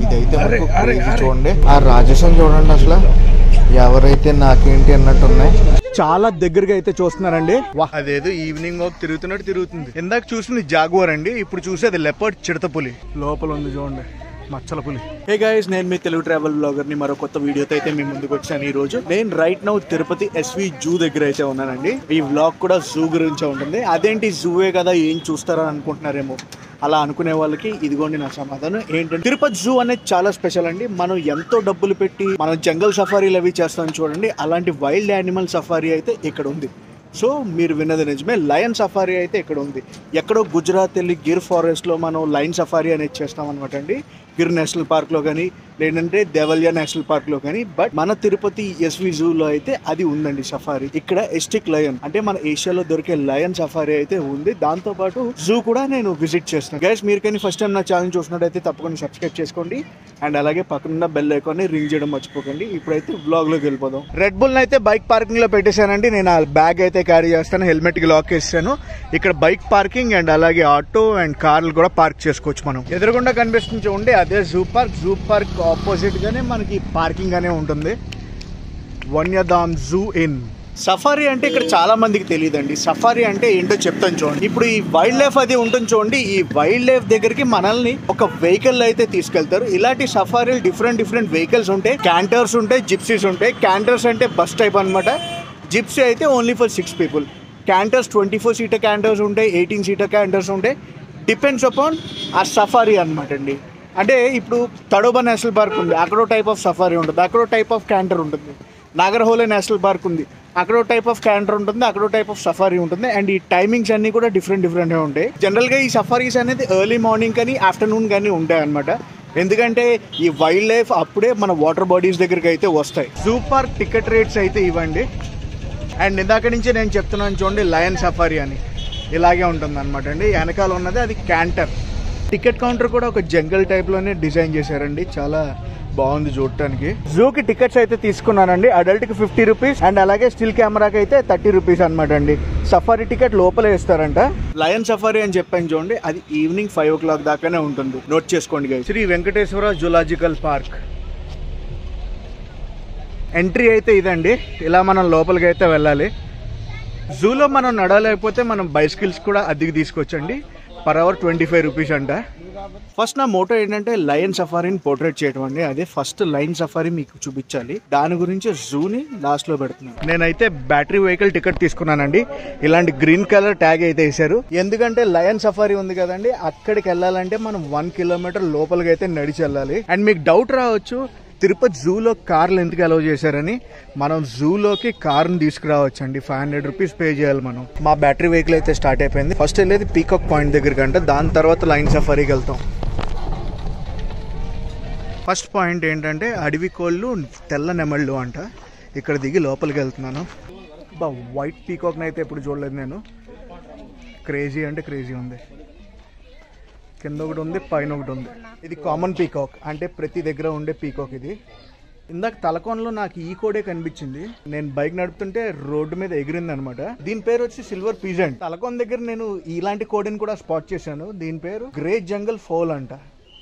ఇదైతే మనకు crazy చూడండి ఆ రాజసం చూడండి అసలు ఎవరైతే నాకేంటి అన్నట్టు ఉన్నాయి చాలా దగ్గరగా అయితే చూస్తున్నారండి వా- అదేదో ఈవినింగ్ వాక్ తిరుగుతున్నట్టు తిరుగుతుంది ఇందాక చూసింది జాగువర్ అండి ఇప్పుడు చూసేది లెపర్డ్ చిడతపులి లోపల ఉంది చూడండి మచ్చల పులి హే గైస్ నేను మీ తెలుగు ట్రావెల్ బ్లాగర్ ని మరో కొత్త వీడియోతో అయితే మీ ముందుకు వచ్చాను ఈ రోజు నేను right now Tirupati SV zoo దగ్గర అయితే ఉన్నానండి ఈ వ్లాగ్ కూడా జూ గురించే ఉంటుంది అదేంటి జూవే కదా ఏం చూస్తారని అనుకుంటున్నారేమో అలా అనుకునే వాళ్ళకి ఇదిగోండి నా సమాధానం ఏంటంటే తిరుపతి జూ అనేది చాలా స్పెషల్ అండి మనం ఎంతో డబ్బులు పెట్టి మనం జంగల్ సఫారీలు అవి చేస్తాం చూడండి అలాంటి వైల్డ్ యానిమల్ సఫారీ అయితే ఇక్కడ ఉంది సో మీరు విన్నది నిజమే లయన్ సఫారీ అయితే ఇక్కడ ఉంది ఎక్కడో గుజరాత్ వెళ్ళి గిర్ ఫారెస్ట్లో మనం లయన్ సఫారీ అనేది చేస్తాం అనమాట అండి గిర్ నేషనల్ పార్క్లో కానీ లేదంటే దేవల్యా నేషనల్ పార్క్లో కానీ బట్ మన తిరుపతి ఎస్వి జూలో అయితే అది ఉందండి సఫారీ ఇక్కడ ఎస్టిక్ లయన్ అంటే మన ఏషియాలో దొరికే లయన్ సఫారీ అయితే ఉంది దాంతో పాటు జూ కూడా నేను విజిట్ చేస్తున్నాను గైస్ మీరు కానీ ఫస్ట్ టైం నా ఛానల్ చూసినట్టయితే తప్పకుండా సబ్స్క్రైబ్ చేసుకోండి అండ్ అలాగే పక్కన బెల్ ఐకాన్ని రింగ్ చేయడం మర్చిపోకండి ఇప్పుడైతే బ్లాగ్ లోకి వెళ్ళిపోదాం రెడ్ బుల్ అయితే బైక్ పార్కింగ్ లో పెట్టేశానండి నేను ఆ బ్యాగ్ అయితే క్యారీ చేస్తాను హెల్మెట్ కి లాక్ చేస్తాను ఇక్కడ బైక్ పార్కింగ్ అండ్ అలాగే ఆటో అండ్ కార్లు కూడా పార్క్ చేసుకోవచ్చు మనం ఎదురుగుండా కనిపిస్తుంది చూడండి అదే zoo park zoo park opposite గానే మనకి పార్కింగ్ అనే ఉంటుంది వన్యధామ్ జూ ఇన్ సఫారీ అంటే ఇక్కడ చాలా మందికి తెలియదండి సఫారీ అంటే ఏంటో చెప్తాను చూడండి ఇప్పుడు ఈ వైల్డ్ లైఫ్ అది ఉంటుంది చూడండి ఈ వైల్డ్ లైఫ్ దగ్గరికి మనల్ని ఒక వెహికల్ అయితే తీసుకెళ్తారు ఇలాంటి సఫారీలు డిఫరెంట్ డిఫరెంట్ వెహికల్స్ ఉంటాయి క్యాంటర్స్ ఉంటాయి జిప్సీస్ ఉంటాయి క్యాంటర్స్ అంటే బస్ టైప్ అన్నమాట జిప్సీ అయితే only for six people canters twenty four seater canters ఉంటాయి ఎయిటీన్ సీటర్ క్యాంటర్స్ ఉంటాయి డిపెండ్స్ అపాన్ ఆ సఫారీ అనమాట అండి అంటే ఇప్పుడు తడోబా నేషనల్ పార్క్ ఉంది అక్కడో టైప్ ఆఫ్ సఫారీ ఉంటుంది అక్కడో టైప్ ఆఫ్ క్యాంటర్ ఉంటుంది నాగర్హోలే నేషనల్ పార్క్ ఉంది అక్కడో టైప్ ఆఫ్ క్యాంటర్ ఉంటుంది అక్కడో టైప్ ఆఫ్ సఫారీ ఉంటుంది అండ్ ఈ టైమింగ్స్ అన్ని కూడా డిఫరెంట్ డిఫరెంట్గా ఉంటాయి జనరల్గా ఈ సఫారీస్ అనేది ఎర్లీ మార్నింగ్ కానీ ఆఫ్టర్నూన్ కానీ ఉంటాయి అనమాట ఎందుకంటే ఈ వైల్డ్ లైఫ్ అప్పుడే మన వాటర్ బాడీస్ దగ్గరికి అయితే వస్తాయి జూ పార్క్ టికెట్ రేట్స్ అయితే ఇవ్వండి అండ్ ఇందాక నుంచి నేను చెప్తున్నాను చూడండి లయన్ సఫారీ అని ఇలాగే ఉంటుంది అనమాట అండి వెనకాల ఉన్నది అది క్యాంటర్ టికెట్ కౌంటర్ కూడా ఒక జంగల్ టైప్ లోనే డిజైన్ చేశారండి చాలా బాగుంది చూడటానికి జూకి టికెట్స్ అయితే తీసుకున్నానండి అడల్ట్ కి ఫిఫ్టీ రూపీస్ అండ్ అలాగే స్టిల్ కెమెరాకి అయితే థర్టీ రూపీస్ అనమాట అండి సఫారీ టికెట్ లోపలే ఇస్తారంట లయన్ సఫారీ అని చెప్పాను చూడండి అది ఈవినింగ్ ఫైవ్ ఓ క్లాక్ దాకానే ఉంటుంది నోట్ చేసుకోండి guys. Shri Venkateswara zoological park entry అయితే ఇదండి ఇలా మనం లోపలికి అయితే వెళ్ళాలి జూలో మనం నడవలేకపోతే మనం బైసికల్స్ కూడా అద్దెకి తీసుకొచ్చండి per hour twenty five rupees అంట ఫస్ట్ నా మోటో ఏంటంటే లయన్ సఫారీని పోర్ట్రేట్ చేయడం అండి అదే ఫస్ట్ లైన్ సఫారీ మీకు చూపించాలి దాని గురించి జూని లాస్ట్ లో పెడుతున్నాను నేనైతే బ్యాటరీ వెహికల్ టికెట్ తీసుకున్నానండి ఇలాంటి గ్రీన్ కలర్ ట్యాగ్ అయితే వేశారు ఎందుకంటే లయన్ సఫారీ ఉంది కదండి అక్కడికి వెళ్ళాలంటే మనం వన్ కిలోమీటర్ లోపలికి అయితే నడిచి వెళ్ళాలి అండ్ మీకు డౌట్ రావచ్చు తిరుపతి జూలో కార్లు ఎందుకు అలౌ చేశారని మనం జూలోకి కార్ని తీసుకురావచ్చు అండి ఫైవ్ హండ్రెడ్ రూపీస్ పే చేయాలి మనం మా బ్యాటరీ వెహికల్ అయితే స్టార్ట్ అయిపోయింది ఫస్ట్ వెళ్ళేది పీకాక్ పాయింట్ దగ్గరికి అంటే దాని తర్వాత లైన్ సఫారీకి వెళ్తాం ఫస్ట్ పాయింట్ ఏంటంటే అడవి కోళ్ళు తెల్ల నెమళ్ళు అంట ఇక్కడ దిగి లోపలికి వెళ్తున్నాను బా వైట్ పీకాక్ని అయితే ఎప్పుడు చూడలేదు నేను క్రేజీ అంటే క్రేజీ ఉంది కింద ఒకటి ఉంది పైన ఒకటి ఉంది ఇది కామన్ పీకాక్ అంటే ప్రతి దగ్గర ఉండే పీకాక్ ఇది ఇందాక తలకోనలో నాకు ఈ కోడే కనిపించింది నేను బైక్ నడుపుతుంటే రోడ్డు మీద ఎగిరింది అనమాట దీని పేరు వచ్చి సిల్వర్ పీజెంట్ తలకోన దగ్గర నేను ఇలాంటి కోడిని కూడా స్పాట్ చేశాను దీని పేరు గ్రే జంగల్ ఫోల్ అంట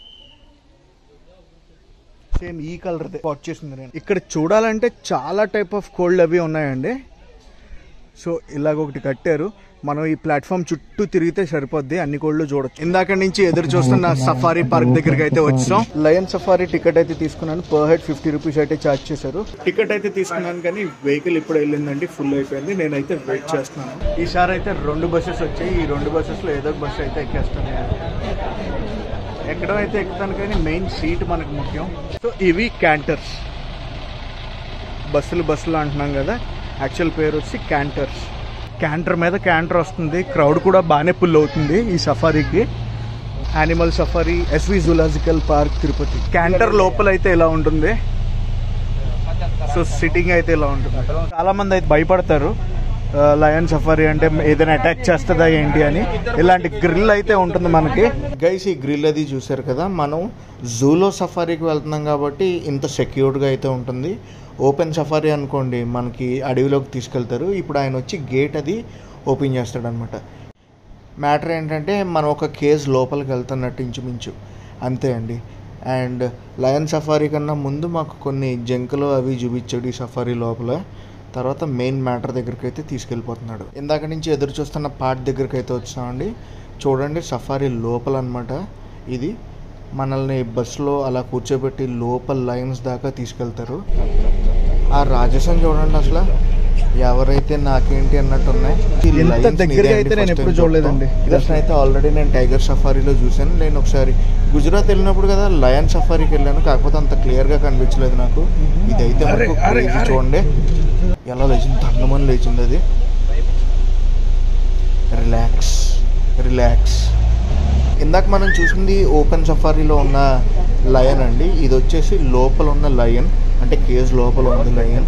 సేమ్ ఈ కలర్ స్పాట్ చేసింది నేను ఇక్కడ చూడాలంటే చాలా టైప్ ఆఫ్ కోల్డ్ అవి ఉన్నాయండి సో ఇలాగ ఒకటి కట్టారు మనం ఈ ప్లాట్ఫామ్ చుట్టూ తిరిగితే సరిపోద్ది అన్ని కోళ్ళు చూడొచ్చు ఇందాక నుంచి ఎదురు చూస్తున్న సఫారీ పార్క్ దగ్గరికి అయితే వచ్చాం లయన్ సఫారీ టికెట్ అయితే తీసుకున్నాను పర్ హెడ్ ఫిఫ్టీ రూపీస్ అయితే ఛార్జ్ చేశారు టికెట్ అయితే తీసుకున్నాను కానీ వెహికల్ ఇప్పుడు వెళ్ళిందండి ఫుల్ అయిపోయింది నేనైతే వెయిట్ చేస్తున్నాను ఈసారి అయితే రెండు బస్సెస్ వచ్చాయి ఈ రెండు బస్సెస్ లో ఏదో ఒక బస్సు అయితే ఎక్కేస్తాను ఎక్కడం అయితే ఎక్కుతాను కానీ మెయిన్ సీట్ మనకు ముఖ్యం సో ఇవి క్యాంటర్స్ బస్సులు బస్సులు అంటున్నాం కదా యాక్చువల్ పేరు వచ్చి క్యాంటర్స్ క్యాంటర్ మీద క్యాంటర్ వస్తుంది క్రౌడ్ కూడా బాగానే పుల్ అవుతుంది ఈ సఫారీకి animal safari SV zoological park Tirupati canter లోపల అయితే ఇలా ఉంటుంది సో సిట్టింగ్ అయితే ఇలా ఉంటుంది చాలా మంది అయితే భయపడతారు లయన్ సఫారీ అంటే ఏదైనా అటాక్ చేస్తుందా ఏంటి అని ఇలాంటి గ్రిల్ అయితే ఉంటుంది మనకి గైస్ ఈ గ్రిల్ అది చూసారు కదా మనం జూలో సఫారీకి వెళ్తున్నాం కాబట్టి ఇంత సెక్యూర్డ్గా అయితే ఉంటుంది ఓపెన్ సఫారీ అనుకోండి మనకి అడవిలోకి తీసుకెళ్తారు ఇప్పుడు ఆయన వచ్చి గేట్ అది ఓపెన్ చేస్తాడనమాట మ్యాటర్ ఏంటంటే మనం ఒక కేజ్ లోపలికి వెళ్తున్నట్టు ఇంచుమించు అంతే అండి అండ్ లయన్ సఫారీ కన్నా ముందు మాకు కొన్ని జంకలు అవి చూపించాడు ఈ సఫారీ లోపల తర్వాత మెయిన్ మ్యాటర్ దగ్గరికి అయితే తీసుకెళ్ళిపోతున్నాడు ఇందాక నుంచి ఎదురు చూస్తున్న పార్ట్ దగ్గరికి అయితే వచ్చామండి చూడండి సఫారీ లోపల అనమాట ఇది మనల్ని బస్సులో అలా కూర్చోబెట్టి లోపల లైన్స్ దాకా తీసుకెళ్తారు ఆ రాజసం చూడండి అసలు ఎవరైతే నాకేంటి అన్నట్టు ఉన్నాయి ఈ ఎంత lions ని దగ్గరగా ఇదే అయితే అండి నేను first ఎప్పుడు time చూడలేదండి. చూడటం. ఇదర్శన్ అయితే ఆల్రెడీ నేను టైగర్ సఫారీలో చూశాను నేను ఒకసారి గుజరాత్ వెళ్ళినప్పుడు కదా లయన్ సఫారీకి వెళ్ళాను కాకపోతే అంత క్లియర్గా కనిపించలేదు నాకు ఇదైతే మనకు crazy చూడండి ఎలా లేచింది దండమని లేచింది అది రిలాక్స్ రిలాక్స్ ఇందాక మనం చూసింది ఓపెన్ సఫారీలో ఉన్న లయన్ అండి ఇది వచ్చేసి లోపల ఉన్న లయన్ అంటే కేజ్ లోపల ఉంది లయన్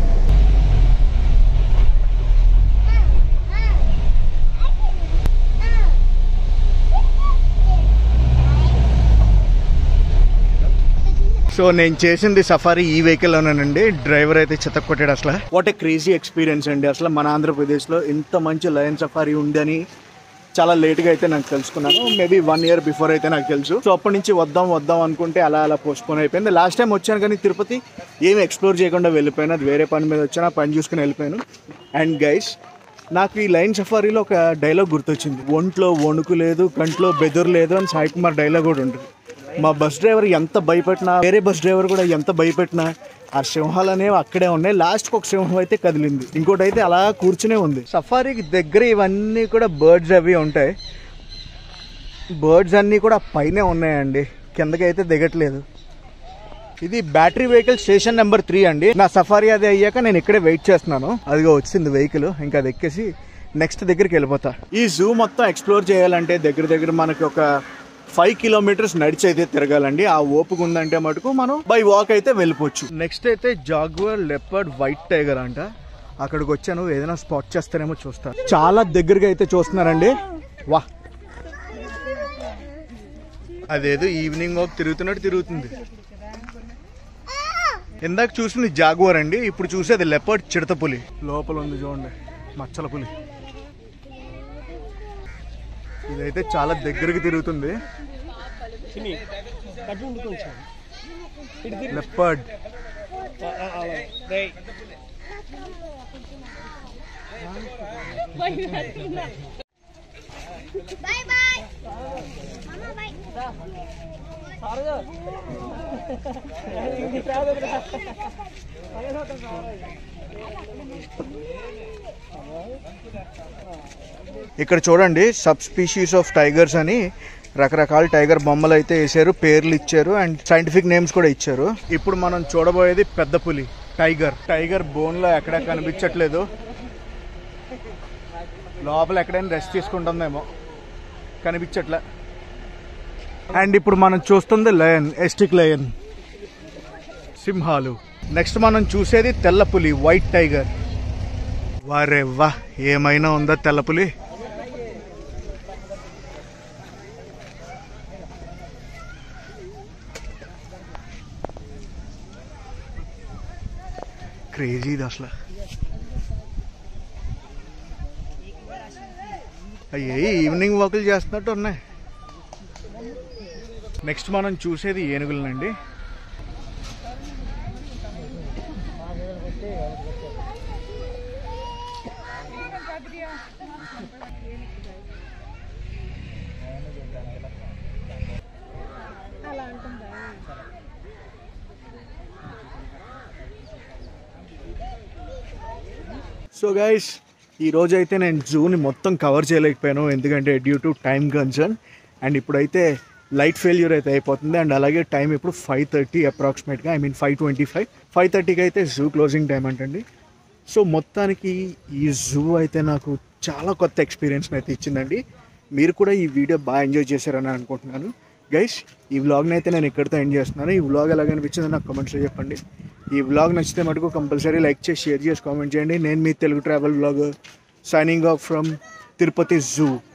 సో నేను చేసింది సఫారీ ఈ వెహికల్ లోనేనండి డ్రైవర్ అయితే చెత్త కొట్టాడు అసలు వాట్ ఏ క్రేజీ ఎక్స్పీరియన్స్ అండి అసలు మన ఆంధ్రప్రదేశ్లో ఇంత మంచి లయన్ సఫారీ ఉందని చాలా లేట్గా అయితే నాకు తెలుసుకున్నాను మేబీ వన్ ఇయర్ బిఫోర్ అయితే నాకు తెలుసు సో అప్పటి నుంచి వద్దాం వద్దాం అనుకుంటే అలా అలా పోస్ట్పోన్ అయిపోయింది లాస్ట్ టైం వచ్చాను కానీ తిరుపతి ఏమి ఎక్స్ప్లోర్ చేయకుండా వెళ్ళిపోయాను అది వేరే పని మీద వచ్చాను ఆ పని చూసుకుని వెళ్ళిపోయాను అండ్ గైస్ నాకు ఈ లైన్ సఫారీలో ఒక డైలాగ్ గుర్తొచ్చింది ఒంట్లో వణుకు లేదు కంట్లో బెదురు లేదు అని సాయి కుమార్ డైలాగ్ కూడా ఉంటుంది మా బస్ డ్రైవర్ ఎంత భయపెట్టినా వేరే బస్ డ్రైవర్ కూడా ఎంత భయపెట్టినా ఆ సింహాలు అనేవి అక్కడే ఉన్నాయి లాస్ట్కి ఒక సింహం అయితే కదిలింది ఇంకోటి అయితే అలా కూర్చునే ఉంది సఫారీకి దగ్గర ఇవన్నీ కూడా బర్డ్స్ అవి ఉంటాయి బర్డ్స్ అన్నీ కూడా పైనే ఉన్నాయండి కిందకి అయితే దిగట్లేదు ఇది battery vehicle station number three అండి నా సఫారీ అది అయ్యాక నేను ఇక్కడే వెయిట్ చేస్తున్నాను అదిగో వచ్చింది వెహికల్ ఇంకా అది ఎక్కేసి నెక్స్ట్ దగ్గరికి వెళ్ళిపోతా ఈ జూ మొత్తం ఎక్స్ప్లోర్ చేయాలంటే దగ్గర దగ్గర మనకి ఒక ఫైవ్ కిలోమీటర్స్ నడిచి అయితే తిరగాలండి ఆ ఓపిక ఉందంటే మటుకు మనం బై వాక్ అయితే వెళ్ళిపోవచ్చు నెక్స్ట్ అయితే జాగ్వర్ లెపర్డ్ వైట్ టైగర్ అంట అక్కడికి వచ్చాను ఏదైనా స్పాట్ చేస్తారేమో చూస్తా చాలా దగ్గరగా అయితే చూస్తున్నారండి వా అదేదో ఈవినింగ్ వాక్ తిరుగుతున్నట్టు తిరుగుతుంది ఇందాక చూసింది జాగువర్ అండి ఇప్పుడు చూసేది లెపర్డ్ చిడతపులి లోపల ఉంది చూడండి మచ్చల పులి ఇదైతే చాలా దగ్గరికి తిరుగుతుంది leopard Bye bye. Mama bye. ఇక్కడ చూడండి సబ్ స్పీషీస్ ఆఫ్ టైగర్స్ అని రకరకాల టైగర్ బొమ్మలు అయితే వేసారు పేర్లు ఇచ్చారు అండ్ సైంటిఫిక్ నేమ్స్ కూడా ఇచ్చారు ఇప్పుడు మనం చూడబోయేది పెద్ద పులి టైగర్ టైగర్ బోన్ లో ఎక్కడ కనిపించట్లేదు లోపల ఎక్కడైనా రెస్ట్ తీసుకుంటుందేమో కనిపించట్లే అండ్ ఇప్పుడు మనం చూస్తుంది లయన్ ఎస్టిక్ లయన్ సింహాలు నెక్స్ట్ మనం చూసేది తెల్ల పులి వైట్ టైగర్ వారే వా ఏమైనా ఉందా తెల్ల పులి క్రేజీ ఇది అసలు అయ్యే ఈవినింగ్ వాకులు చేస్తున్నట్టు ఉన్నాయి నెక్స్ట్ మనం చూసేది ఏనుగులనండి సో గైస్ ఈ రోజు అయితే నేను జూని మొత్తం కవర్ చేయలేకపోయాను ఎందుకంటే due to time concern and ఇప్పుడైతే లైట్ ఫెయిల్యూర్ అయితే అయిపోతుంది అండ్ అలాగే టైం ఇప్పుడు ఫైవ్ థర్టీ అప్రాక్సిమేట్గా I mean five twenty five five థర్టీకి అయితే జూ క్లోజింగ్ టైం అంటండి సో మొత్తానికి ఈ జూ అయితే నాకు చాలా కొత్త ఎక్స్పీరియన్స్ని అయితే ఇచ్చిందండి మీరు కూడా ఈ వీడియో బాగా ఎంజాయ్ చేశారని అనుకుంటున్నాను గైస్ ఈ వ్లాగ్ని అయితే నేను ఇక్కడితో ఎండ్ చేస్తున్నాను ఈ వ్లాగ్ ఎలా అనిపించిందో నాకు కమెంట్స్లో చెప్పండి ఈ వ్లాగ్ నచ్చితే మటుకు కంపల్సరీ లైక్ చేసి షేర్ చేసి కామెంట్ చేయండి నేను మీ Telugu travel vlog signing off from Tirupati zoo